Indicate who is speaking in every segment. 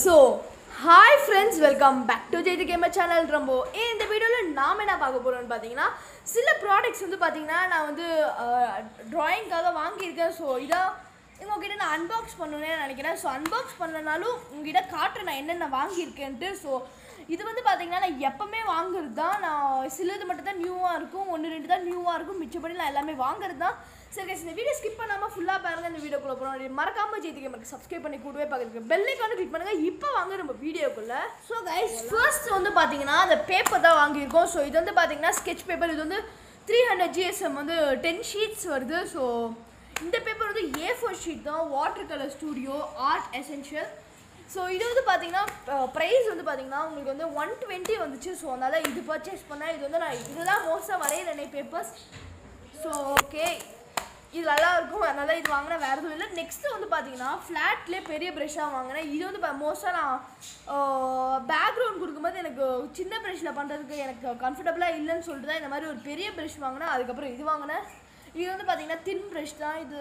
Speaker 1: so hi friends welcome back to Jaithi gamer channel ரொம்ப இந்த வீடியோவில் நாம் என்ன பார்க்க போகிறோம்னு பார்த்தீங்கன்னா சில ப்ராடக்ட்ஸ் வந்து பார்த்தீங்கன்னா நான் வந்து ட்ராயிங்காக வாங்கியிருக்கேன் ஸோ இதான் உங்ககிட்ட நான் அன்பாக்ஸ் பண்ணணும்னு நினைக்கிறேன் ஸோ அன்பாக்ஸ் பண்ணனாலும் உங்ககிட்ட காட்டுறேன் நான் என்னென்ன வாங்கியிருக்கேன்ட்டு ஸோ இது வந்து பார்த்தீங்கன்னா நான் எப்பவுமே வாங்குறது தான் நான் சிலது மட்டும் தான் நியூவாக இருக்கும் ஒன்று ரெண்டு தான் நியூவாக இருக்கும் மிச்சப்படி நான் எல்லாமே வாங்குறது தான் சரி guys, இந்த வீடியோ ஸ்கிப் பண்ணாமல் ஃபுல்லாக பாருங்க இந்த வீடியோக்குள்ள போகிறோம் மறக்காம ஜெயித்து கேமருக்கு சப்ஸ்கிரைப் பண்ணி கூடவே பார்க்குறதுக்கு பெல்லைக்கான கிளிக் பண்ணுங்க இப்போ வாங்க நம்ம வீடியோக்குள்ள ஸோ கைஸ் ஃபர்ஸ்ட் வந்து பார்த்தீங்கன்னா அந்த பேப்பர் தான் வாங்கியிருக்கோம் ஸோ இது வந்து பார்த்தீங்கன்னா ஸ்கெட்ச் பேப்பர் இது வந்து த்ரீ ஹண்ட்ரட் ஜிஎஸ்எம் வந்து டென் ஷீட்ஸ் வருது ஸோ இந்த பேப்பர் வந்து ஏ ஃபோர் ஷீட் தான் water colour studio art essential so இது வந்து பார்த்தீங்கன்னா ப்ரைஸ் வந்து பார்த்தீங்கன்னா உங்களுக்கு வந்து ஒன் டுவெண்ட்டி வந்துச்சு ஸோ அதனால் இது பர்ச்சேஸ் பண்ணேன் இது வந்து நான் இதுதான் மோஸ்ட்டாக வரையிறேனே பேப்பர்ஸ் ஸோ ஓகே இது நல்லா இருக்கும் அதனால இது வாங்கினேன் வேறு எதுவும் இல்லை நெக்ஸ்ட்டு வந்து பார்த்தீங்கன்னா ஃப்ளாட்லேயே பெரிய ப்ரெஷ்ஷாக வாங்கினேன் இது வந்து மோஸ்ட்டாக நான் பேக்ரவுண்ட் கொடுக்கும்போது எனக்கு சின்ன ப்ரெஷ்ஷில் பண்ணுறதுக்கு எனக்கு கம்ஃபர்டபுளாக இல்லைன்னு சொல்லிட்டு தான் இந்த மாதிரி ஒரு பெரிய ப்ரெஷ் வாங்கினேன் அதுக்கப்புறம் இது வாங்கினேன் இது வந்து பார்த்தீங்கன்னா தின் ப்ரெஷ் தான் இது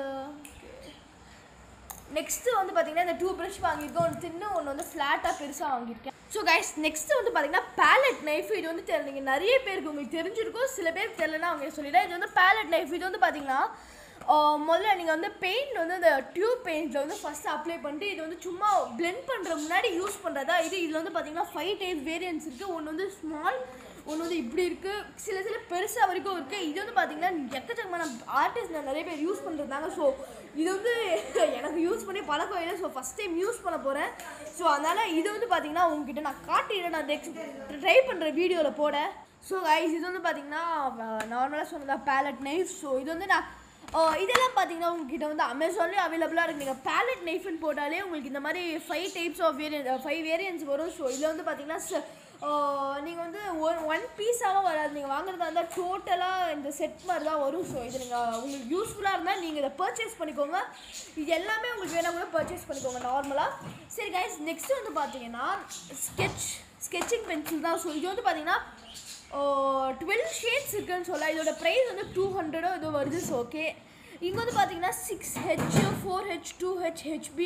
Speaker 1: நெக்ஸ்ட்டு வந்து பார்த்தீங்கன்னா இந்த டூ ப்ரஷ் வாங்கியிருக்கேன் ஒன்று தின்னு ஒன்று வந்து ஃப்ளாட்டாக பெருசாக வாங்கியிருக்கேன் ஸோ கைஸ் நெக்ஸ்ட்டு வந்து பார்த்தீங்கன்னா பேலட் நைஃப் இது வந்து தெரியல நீங்கள் நிறைய பேருக்கு உங்களுக்கு தெரிஞ்சிருக்கும் சில பேருக்கு தெரியலனா அவங்க சொல்லிடுறேன் இது வந்து பேலட் நைஃப் இது வந்து பார்த்தீங்கன்னா ஆஹ், முதல்ல நீங்கள் வந்து பெயிண்ட் வந்து இந்த டியூப் பெயிண்டில் வந்து ஃபஸ்ட்டு அப்ளை பண்ணிட்டு இது வந்து சும்மா பிளெண்ட் பண்ணுற முன்னாடி யூஸ் பண்ணுறதா இது இதில் வந்து பார்த்தீங்கன்னா ஃபைவ் டைப் வேரியன்ஸ் இருக்குது ஒன்று வந்து ஸ்மால் ஒன்று வந்து இப்படி இருக்குது சில சில பெருசாக வரைக்கும் இருக்குது இது வந்து பார்த்தீங்கன்னா எக்கச்சக்கமான ஆர்டிஸ்ட் நிறைய பேர் யூஸ் பண்ணுறதாங்க ஸோ இது வந்து எனக்கு யூஸ் பண்ணி பழக்கம் இல்லை ஸோ ஃபஸ்ட் டைம் யூஸ் பண்ண போகிறேன் ஸோ அதனால் இது வந்து பார்த்தீங்கன்னா உங்ககிட்ட நான் காட்டிடுறேன் நான் நெக்ஸ்ட் ட்ரை பண்ணுற வீடியோவில் போட ஸோ கைஸ் இது வந்து பார்த்தீங்கன்னா நார்மலாக சொன்னதா பேலட் நைஃப் ஸோ இது வந்து நான் ஆஹ் இதெல்லாம் பார்த்தீங்கன்னா உங்ககிட்ட வந்து அமேசான்லேயும் அவைலபிளாக இருக்குது நீங்கள் பேலட் நைஃப்னு போட்டாலே உங்களுக்கு இந்த மாதிரி five types of variant five variants வரும் ஸோ இதில் வந்து பார்த்தீங்கன்னா நீங்கள் வந்து ஒரு ஒன் பீஸாகவும் வராது நீங்கள் வாங்குறதா இருந்தால் டோட்டலாக இந்த செட் மாதிரி தான் வரும் ஸோ இது நீங்கள் உங்களுக்கு யூஸ்ஃபுல்லாக இருந்தால் நீங்கள் இதை பர்ச்சேஸ் பண்ணிக்கோங்க இது எல்லாமே உங்களுக்கு வேணால் கூட பர்ச்சேஸ் பண்ணிக்கோங்க நார்மலாக சரி கைஸ் நெக்ஸ்ட் வந்து பார்த்தீங்கன்னா ஸ்கெட்ச் ஸ்கெட்சிங் பென்சில் தான் ஸோ இது வந்து பார்த்தீங்கன்னா டுவெல் ஷேட்ஸ் இருக்குன்னு சொல்ல இதோட ப்ரைஸ் வந்து டூ ஹண்ட்ரடோ இது வருது ஸோ ஓகே இங்கே வந்து பார்த்தீங்கன்னா six H four H two H HB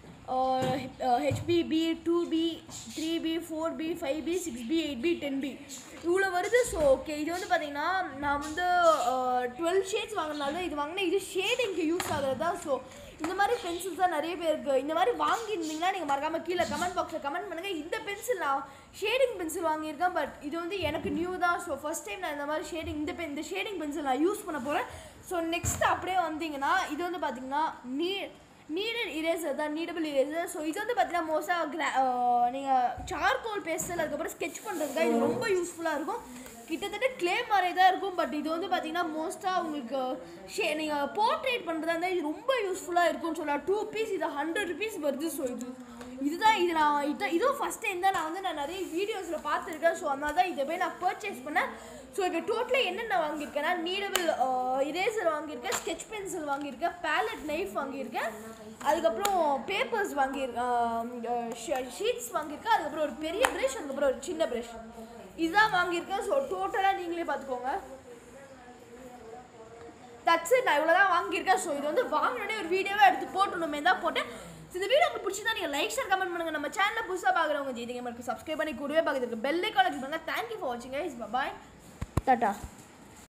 Speaker 1: HBB two B three B four B five B six B eight B ten B இவ்வளோ வருது ஸோ ஓகே இது வந்து பார்த்தீங்கன்னா நான் வந்து டுவெல் ஷேட்ஸ் வாங்கினாலும் இது வாங்கினேன் இது ஷேடிங்க்கு யூஸ் ஆகுறது தான் ஸோ இந்த மாதிரி பென்சில்ஸ் தான் நிறைய பேருக்கு இந்த மாதிரி வாங்கியிருந்தீங்கன்னா நீங்கள் மறக்காமல் கீழே கமெண்ட் பாக்ஸில் கமெண்ட் பண்ணுங்கள் இந்த பென்சில் நான் ஷேடிங் பென்சில் வாங்கியிருக்கேன் பட் இது வந்து எனக்கு நியூ தான் ஸோ ஃபஸ்ட் டைம் நான் இந்த மாதிரி ஷேடிங் இந்த பென் இந்த ஷேடிங் பென்சில் நான் யூஸ் பண்ண போகிறேன் ஸோ நெக்ஸ்ட் அப்படியே வந்தீங்கன்னா இது வந்து பார்த்தீங்கன்னா நீ நீடட் இரேசர் தான் நீடபிள் இரேசர் ஸோ இது வந்து பார்த்தீங்கன்னா மோஸ்ட்டாக கிரா நீங்கள் சார்கோல் பேஸ்டல் அதுக்கப்புறம் ஸ்கெட்ச் பண்ணுறதுக்காக இது ரொம்ப யூஸ்ஃபுல்லாக இருக்கும் கிட்டத்தட்ட க்ளே மாதிரி தான் இருக்கும் பட் இது வந்து பார்த்தீங்கன்னா மோஸ்ட்டாக உங்களுக்கு ஷே நீங்கள் போர்ட்ரேட் பண்ணுறதா இருந்தால் இது ரொம்ப யூஸ்ஃபுல்லாக இருக்கும்னு சொல்லலாம் டூ பீஸ் இது ஹண்ட்ரட் ருபீஸ் வருது ஸோ இது இதுதான் இது நான் இதான் இதுவும் ஃபஸ்ட் டைம் தான் நான் வந்து நான் நிறைய வீடியோஸில் பார்த்துருக்கேன் ஸோ அதனால தான் இதை போய் நான் பர்ச்சேஸ் பண்ணேன் ஸோ இப்போ டோட்டலாக என்னென்ன வாங்கியிருக்கேன்னா நீடபிள் இரேசர் வாங்கியிருக்கேன் ஸ்கெட்ச் பென்சில் வாங்கியிருக்கேன் பேலட் நைஃப் வாங்கியிருக்கேன் அதுக்கப்புறம் பேப்பர்ஸ் வாங்கியிருக்கேன் ஷீட்ஸ் வாங்கியிருக்கேன் அதுக்கப்புறம் ஒரு பெரிய ப்ரஷ் அதுக்கப்புறம் ஒரு சின்ன ப்ரஷ் இதுதான் வாங்கியிருக்கேன் ஸோ டோட்டலாக நீங்களே பார்த்துக்கோங்க தட்ஸ் இட் நான் இவ்வளோ தான் வாங்கியிருக்கேன் ஸோ இது வந்து வாங்கினோடனே ஒரு வீடியோவே எடுத்து போட்டணுமே தான் போட்டேன் So, இந்த வீடியோ உங்களுக்கு பிடிச்சிருந்தா நீங்கள் லைக் ஷேர் கமெண்ட் பண்ணுங்கள் நம்ம சேனலில் புதுசாக பார்க்குறவங்க ஜெயிதிங்க சப்ஸ்கிரைப் பண்ணி கூடவே பார்க்குறதுக்கு பெல் ஐக்கான கிளிக் பண்ணுங்கள் தேங்க்யூ ஃபார் வாட்சிங் கைஸ் பாய் டாட்டா